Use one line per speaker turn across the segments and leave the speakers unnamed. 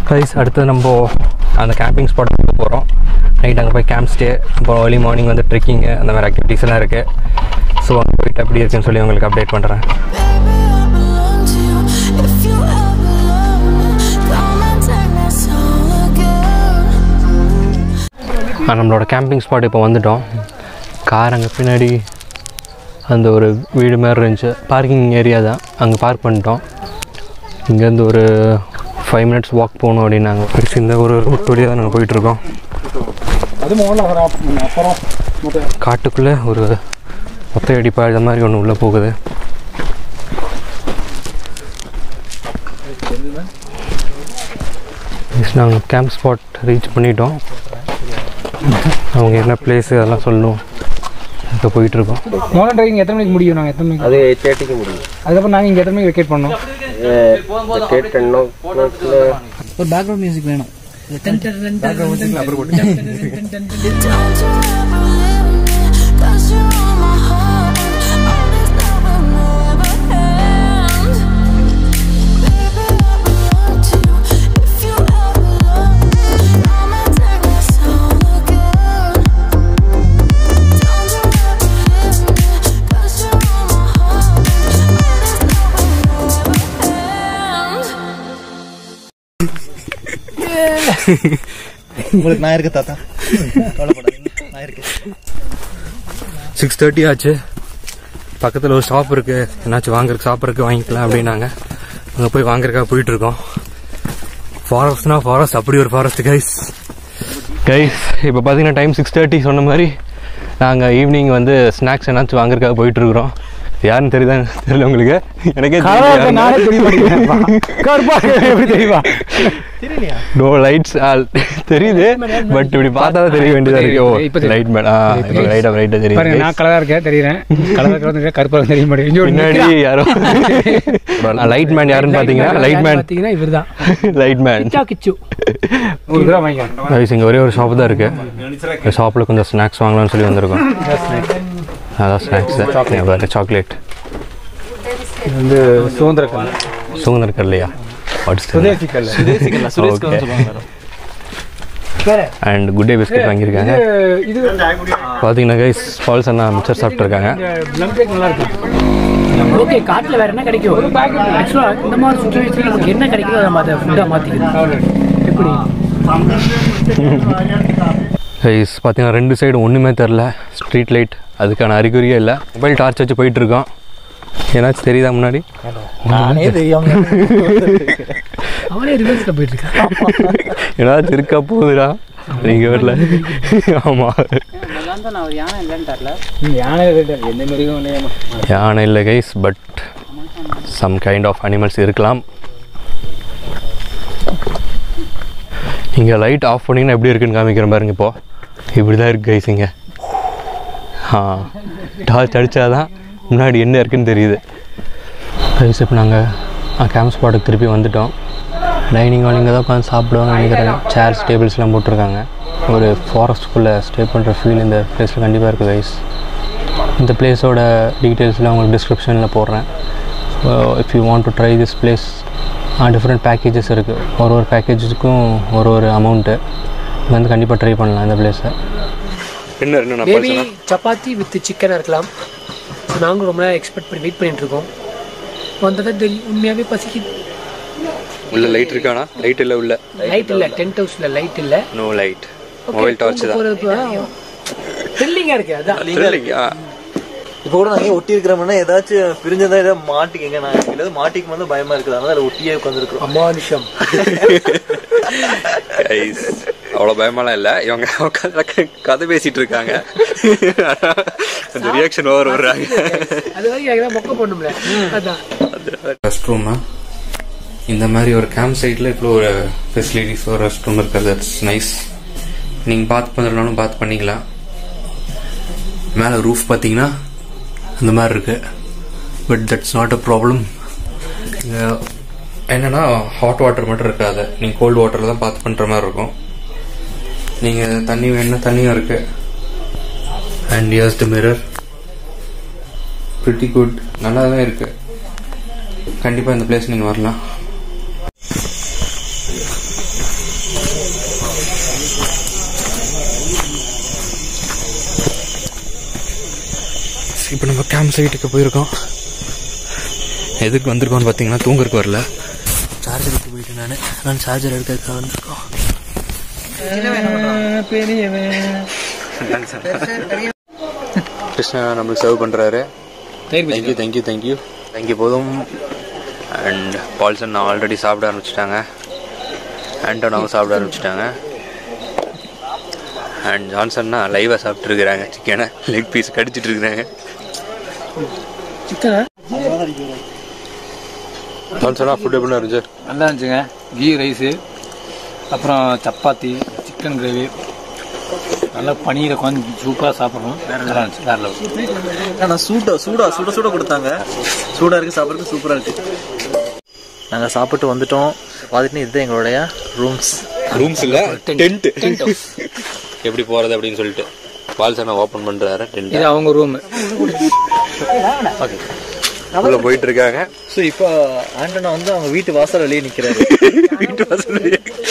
Guys அடுத்து நம்ம அந்த கேம்பிங் ஸ்பாட்டுக்கு போகிறோம் நைட் அங்கே போய் கேம்ப் ஸ்டே அப்புறம் ஏர்லி மார்னிங் வந்து ட்ரெக்கிங்கு அந்த மாதிரி ஆக்டிவிட்டீஸ் எல்லாம் இருக்குது ஸோ அங்கே போயிட்டு எப்படி இருக்குன்னு சொல்லி உங்களுக்கு அப்டேட் பண்ணுறேன் நம்மளோட கேம்பிங் ஸ்பாட் இப்போ வந்துட்டோம் கார் அங்கே பின்னாடி அந்த ஒரு வீடு மாதிரி இருந்துச்சு பார்க்கிங் ஏரியா தான் அங்கே பார்க் பண்ணிட்டோம் இங்கேருந்து ஒரு ஃபைவ் மினிட்ஸ் வாக் போகணும் அப்படின்னாங்க Guys, இந்த ஒரு ரூட் வழியாக தான் நாங்கள் போயிட்டுருக்கோம்
அது முதல்ல அப்புறம்
காட்டுக்குள்ளே ஒரு ஒத்தையடி பாதை மாதிரி ஒன்று உள்ளே போகுது நாங்கள் கேம்ப் ஸ்பாட் ரீச் பண்ணிட்டோம் அவங்க என்ன பிளேஸு அதெல்லாம் சொல்லணும் இப்போ போயிட்டுருக்கோம்
மோகன் டிரைவிங் எத்தனை மணிக்கு முடியும் நாங்கள் எத்தனை மணிக்கு
அது தேர்ட்டிக்கு முடியும்
அதுக்கப்புறம் நாங்கள் இங்கே எத்தனை மணிக்கு வெக்கேட் பண்ணோம்
டேட் டென் ஓ கிளாக்ல
ஒரு பேக்ரவுண்ட் மியூசிக் வேணும்
உங்களுக்கு நான் இருக்க தாத்தா கவலைப்படாதீங்க நான் இருக்கேன்
சிக்ஸ் தேர்ட்டி ஆச்சு பக்கத்தில் ஒரு ஷாப் இருக்குது என்னாச்சும் வாங்குறதுக்கு சாப்பிட்றதுக்கு வாங்கிக்கலாம் அப்படின்னாங்க அங்கே போய் வாங்குறதுக்காக போயிட்டுருக்கோம் ஃபாரஸ்ட்னா ஃபாரஸ்ட் அப்படி ஒரு ஃபாரஸ்ட் கைஸ் கைஸ் இப்போ பார்த்தீங்கன்னா டைம் சிக்ஸ் தேர்ட்டி சொன்ன மாதிரி நாங்கள் ஈவினிங் வந்து ஸ்நாக்ஸ் என்னாச்சும் வாங்குறதுக்காக போயிட்டுருக்குறோம் யாருன்னு தெரியுதா தெரியல உங்களுக்கு எனக்கே
நானே தெரிய மாட்டேங்கிறேன் கருப்பா எப்படி தெரியுமா
நோ லைட்ஸ் தெரியுது பட் இப்படி பார்த்தா தான் தெரிய வேண்டியதா இருக்கு ஓ
இப்ப தெரியுது.
லைட் மேன் ஆ இப்போ லைட் ஆஃப் லைட்டாக
பாருங்க
தெரியுது
நான் கலரா இருக்கேன் தெரியுறேன் கலரா இருக்கிறது கருப்பா தெரிய மாட்டேங்குது இங்க ஒரு
பின்னாடி யாரோ லைட் மேன் யாருன்னு பார்த்தீங்கன்னா லைட் மேன்
பார்த்தீங்கன்னா இவர்தான்
லைட் மேன்
கிச்சா கிச்சு ஒரு கிராம் வாங்கிக்கலாம்
கைஸ் இங்கே ஒரே ஒரு ஷாப் தான் இருக்கு இந்த ஷாப்பில் கொஞ்சம் ஸ்நாக்ஸ் வாங்கலாம்னு சொல்லி வந்திருக்கோம் அதான் ஸ்நாக்ஸ் வேறு சாக்லேட்
இது வந்து சுதந்திர கல்
சுகந்தர் கல்லையா வாட்ஸ்
சுதேசி கல் வேற
அண்ட் குட் டே பிஸ்கட் வாங்கியிருக்காங்க
இது
பார்த்தீங்கன்னா கைஸ் ஃபால்ஸ் அண்ணா மிச்சர் சாப்பிட்ருக்காங்க
ப்ளம் கேக் நல்லா இருக்கு
ஓகே காட்டில் வேற என்ன கிடைக்கும் ஆக்சுவலாக இந்த மாதிரி சுச்சுவேஷனில் நமக்கு என்ன கிடைக்குதோ அதை அதை ஃபுட்டாக மாற்றிக்கணும் எப்படி
கைஸ் பார்த்தீங்கன்னா ரெண்டு சைடு ஒன்றுமே தெரில ஸ்ட்ரீட் லைட் அதுக்கான அறிகுறியே இல்லை மொபைல் டார்ச் வச்சு போயிட்டு இருக்கோம் ஏன்னாச்சும் தெரியுதா முன்னாடி
நானே தெரியாம
அவனே ரிவர்ஸில் போயிட்டு இருக்கான்
ஏதாச்சும் இருக்கா போகுதுடா நீங்கள் வீட்டில் ஆமாம்
யானை எந்த மாதிரியும் இல்லையாமா
யானை இல்லை guys but some kind of animals இருக்கலாம் இங்கே லைட் ஆஃப் பண்ணிங்கன்னா எப்படி இருக்குன்னு காமிக்கிற பாருங்க இப்போ இப்படி தான் இருக்குது கைஸ் இங்கே ஆ டார்ச் அடித்தாதான் முன்னாடி என்ன இருக்குன்னு தெரியுது கைஸ் இப்போ நாங்கள் கேம்ப் ஸ்பாட்டுக்கு திருப்பி வந்துட்டோம் டைனிங் ஹால் இங்கே தான் உட்காந்து சாப்பிடுவாங்க நினைக்கிறேன் சேர்ஸ் டேபிள்ஸ்லாம் போட்டிருக்காங்க ஒரு ஃபாரஸ்ட்குள்ளே ஸ்டே பண்ணுற ஃபீல் இந்த பிளேஸில் கண்டிப்பாக இருக்குது கைஸ் இந்த பிளேஸோட டீட்டெயில்ஸ்லாம் உங்களுக்கு டிஸ்கிரிப்ஷனில் போடுறேன் if you want to try this place different packages இருக்குது ஒரு ஒரு பேக்கேஜுக்கும் ஒரு ஒரு அமௌண்ட்டு வந்து கண்டிப்பாக ட்ரை பண்ணலாம் இந்த பிளேஸை என்ன என்ன
மேபி சப்பாத்தி வித் சிக்கனாக இருக்கலாம் நாங்களும் ரொம்ப நேரம் எக்ஸ்பெக்ட் பண்ணி வெயிட் பண்ணிட்டு இருக்கோம் வந்ததான் தெரியும் உண்மையாகவே பசிக்குது
உள்ள லைட் இருக்கானா லைட் இல்லை உள்ள
லைட் இல்லை டென்ட் ஹவுஸில் லைட் இல்லை
நோ லைட் மொபைல் டார்ச் தான்
த்ரில்லிங்காக இருக்கு அதான்
இப்போ கூட நாங்க ஒட்டி இருக்கிறோம்னா ஏதாச்சும் பிரிஞ்சதா ஏதாவது மாட்டிக்கங்க நான் ஏதாவது மாட்டிக்கும் போது பயமா இருக்குது அதனால அதில் ஒட்டியே உட்காந்துருக்கோம்
அமானுஷம்
கைஸ் அவ்வளோ பயமாலாம் இல்லை இவங்க உட்காந்து கதை பேசிட்டு இருக்காங்க அந்த ரியாக்ஷன் ஓவர் வர்றாங்க
அது வரைக்கும் எனக்கு மொக்க பண்ணும்ல அதான்
ரெஸ்ட் ரூமா இந்த மாதிரி ஒரு கேம்ப் சைட்டில் இவ்வளோ ஒரு ஃபெசிலிட்டிஸ் ஒரு ரெஸ்ட் ரூம் இருக்கிறது தட்ஸ் நைஸ் நீங்கள் பார்த்து பண்ணுறனாலும் பார்த்து பண்ணிக்கலாம் மேலே ரூஃப் பார்த்தீங்கன்னா அந்த மாதிரி இருக்கு but that's not a problem என்னன்னா ஹாட் வாட்டர் மட்டும் இருக்காது நீங்கள் கோல்டு வாட்டர் தான் பார்த்து பண்ணுற மாதிரி இருக்கும் நீங்கள் தண்ணி வேணும்னா தண்ணியும் இருக்கு and here's the mirror pretty good நல்லா தான் இருக்கு கண்டிப்பாக இந்த பிளேஸ் நீங்கள் வரலாம் இப்போ நம்ம கேம்ப் சைட்டுக்கு போயிருக்கோம் எதுக்கு வந்திருக்கோம்னு பார்த்தீங்கன்னா தூங்குறதுக்கு வரல சார்ஜர் எடுத்து போயிட்டு நான் நான் சார்ஜர் எடுக்கிறதுக்காக வந்திருக்கோம் கிருஷ்ணா நம்மளுக்கு சர்வ் பண்ணுறாரு தேங்க்யூ தேங்க்யூ தேங்க்யூ தேங்க்யூ போதும் அண்ட் பால்சன் ஆல்ரெடி சாப்பிட ஆரம்பிச்சிட்டாங்க ஆண்டோனாவும் சாப்பிட ஆரம்பிச்சிட்டாங்க அண்ட் ஜான்சன்னா லைவாக சாப்பிட்ருக்குறாங்க சிக்கனை லெக் பீஸ் கடிச்சிட்டு இருக்கிறாங்க
சிக்கனா
ஜான்சனா ஃபுட் எப்படி இருந்துச்சு
நல்லா இருந்துச்சுங்க கீ ரைஸு அப்புறம் சப்பாத்தி சிக்கன் கிரேவி நல்லா பனீரை கொஞ்சம் சூப்பராக சாப்பிட்றோம் நல்லா இருந்துச்சு வேற லெவல்
ஆனா சூடா சூடா சுட சுட கொடுத்தாங்க சூடா இருக்கு சாப்பிட்றதுக்கு சூப்பரா இருக்கு நாங்க சாப்பிட்டு வந்துட்டோம் பார்த்துட்டு இதுதான் எங்களுடைய ரூம்ஸ்
ரூம்ஸ் இல்லை டென்ட் எப்படி போகிறது அப்படின்னு சொல்லிட்டு பால்சனா ஓப்பன் பண்ணுறாரு டென்ட்
இது அவங்க ரூமு
உள்ள போயிட்டு இருக்காங்க
ஸோ இப்போ ஆண்டனா வந்து அவங்க வீட்டு வாசல் வெளியே நிக்கிறாரு
வீட்டு வாசல்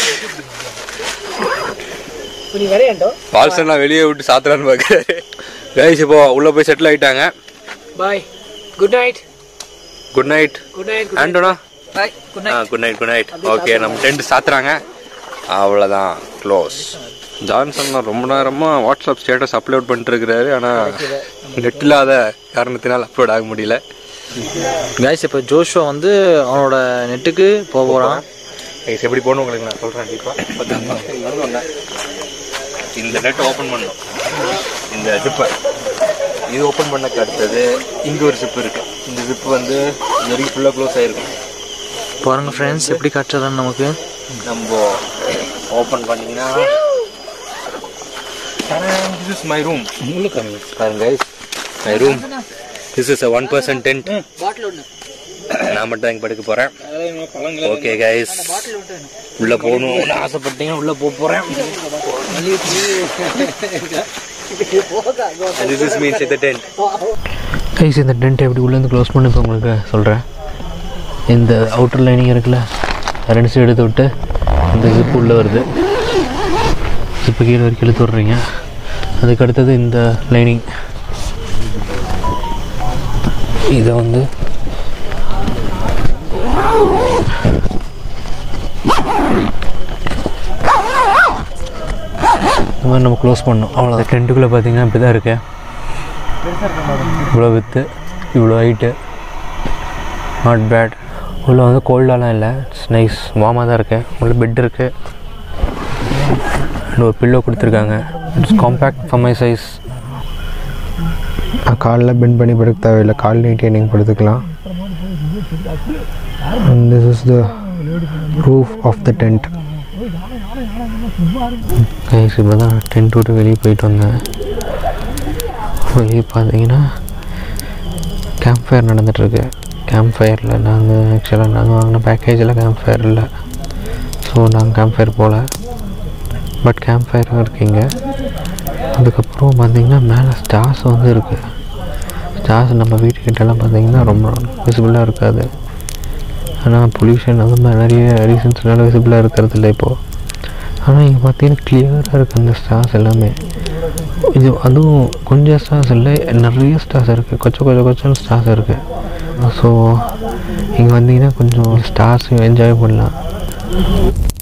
நீ வரையாண்டோ
பால்சனா வெளியே விட்டு சாத்துறான்னு பார்க்குறாரு கைஸ் இப்போ உள்ள போய் செட்டில் ஆயிட்டாங்க
bye good night
good night
good night
ஆண்டோனா
பாய் குட்
ஆ good night good night okay நம்ம டென்ட் சாத்துறாங்க அவ்வளோதான் க்ளோஸ் ஜான்சன் ரொம்ப நேரமாக வாட்ஸ்அப் ஸ்டேட்டஸ் அப்லோட் பண்ணிட்டு இருக்கிறாரு ஆனால் நெட் இல்லாத காரணத்தினால் அப்லோட் ஆக முடியல
கைஸ் இப்போ ஜோஷுவா வந்து அவனோட நெட்டுக்கு போக போறான்
கைஸ் எப்படி போகணும் உங்களுக்கு நான் சொல்கிறேன் கண்டிப்பாக இந்த நெட் ஓப்பன் பண்ணணும் இந்த ஜிப்பை இது ஓப்பன் பண்ணக்கு அடுத்தது இங்கே ஒரு ஜிப் இருக்கு இந்த ஜிப் வந்து இது வரைக்கும் ஃபுல்லாக க்ளோஸ் ஆகிருக்கும்
பாருங்க ஃப்ரெண்ட்ஸ் எப்படி காட்டுறதுன்னு நமக்கு
நம்ம ஓப்பன் பண்ணீங்கன்னா திஸ் இஸ் மை ரூம் பாருங்க guys my room this is a one percent tent நான் மட்டும் இங்கே படுக்க போகிறேன் ஓகே கைஸ் உள்ள போகணும்னு ஆசைப்பட்டீங்கன்னா உள்ள போக போகிறேன் திஸ் இஸ் மீன்ஸ் இந்த டென்ட் கைஸ் இந்த டென்ட் எப்படி உள்ளேருந்து க்ளோஸ் பண்ணி இப்போ உங்களுக்கு சொல்கிறேன் இந்த அவுட்டர் லைனிங் இருக்குல்ல ரெண்டு சைடு எடுத்து விட்டு இந்த ஜிப்பு உள்ளே வருது ஜிப்பு கீழே வரைக்கும் இழுத்து விட்றீங்க அதுக்கு அடுத்தது இந்த லைனிங் இதை வந்து இந்த மாதிரி நம்ம க்ளோஸ் பண்ணோம் அவ்வளோ டென்ட்டுக்குள்ளே பார்த்தீங்கன்னா இப்படி தான் இருக்கு இவ்வளோ வித்து இவ்வளோ ஹைட்டு நாட் பேட் உள்ளே வந்து கோல்டாலாம் இல்லை இட்ஸ் நைஸ் வார்மாக தான் இருக்கு உள்ள பெட் இருக்கு அண்ட் ஒரு பில்லோ கொடுத்துருக்காங்க it's compact for my size
காலில் பெண்ட் பண்ணி படுக்க தேவையில்லை கால் நீட்டி நீங்கள் படுத்துக்கலாம் and this is the roof of the tent
guys இப்போ தான் டென்ட் விட்டு வெளியே போயிட்டு வந்தேன் வெளியே பார்த்தீங்கன்னா கேம்ப் ஃபயர் நடந்துகிட்ருக்கு கேம்ப் ஃபயரில் நாங்கள் ஆக்சுவலாக நாங்கள் வாங்கின பேக்கேஜில் கேம்ப் ஃபயர் இல்லை ஸோ நாங்கள் கேம்ப் ஃபயர் போகல பட் கேம்ப் ஃபயரும் இருக்கீங்க அதுக்கப்புறம் பார்த்தீங்கன்னா மேலே ஸ்டார்ஸ் வந்து இருக்குது ஸ்டார்ஸ் நம்ம வீட்டுக்கிட்டலாம் பார்த்தீங்கன்னா ரொம்ப விசிபிளாக இருக்காது ஆனால் பொல்யூஷன் அது மாதிரி நிறைய ரீசன்ஸ்னால விசிபிளாக இருக்கிறது இல்லை இப்போது ஆனால் இங்கே பார்த்தீங்கன்னா கிளியராக இருக்குது அந்த ஸ்டார்ஸ் எல்லாமே இது அதுவும் கொஞ்சம் ஸ்டார்ஸ் இல்லை நிறைய ஸ்டார்ஸ் இருக்குது கொஞ்சம் கொஞ்சம் கொஞ்சம் ஸ்டார்ஸ் இருக்குது ஸோ இங்கே வந்தீங்கன்னா கொஞ்சம் ஸ்டார்ஸையும் என்ஜாய் பண்ணலாம்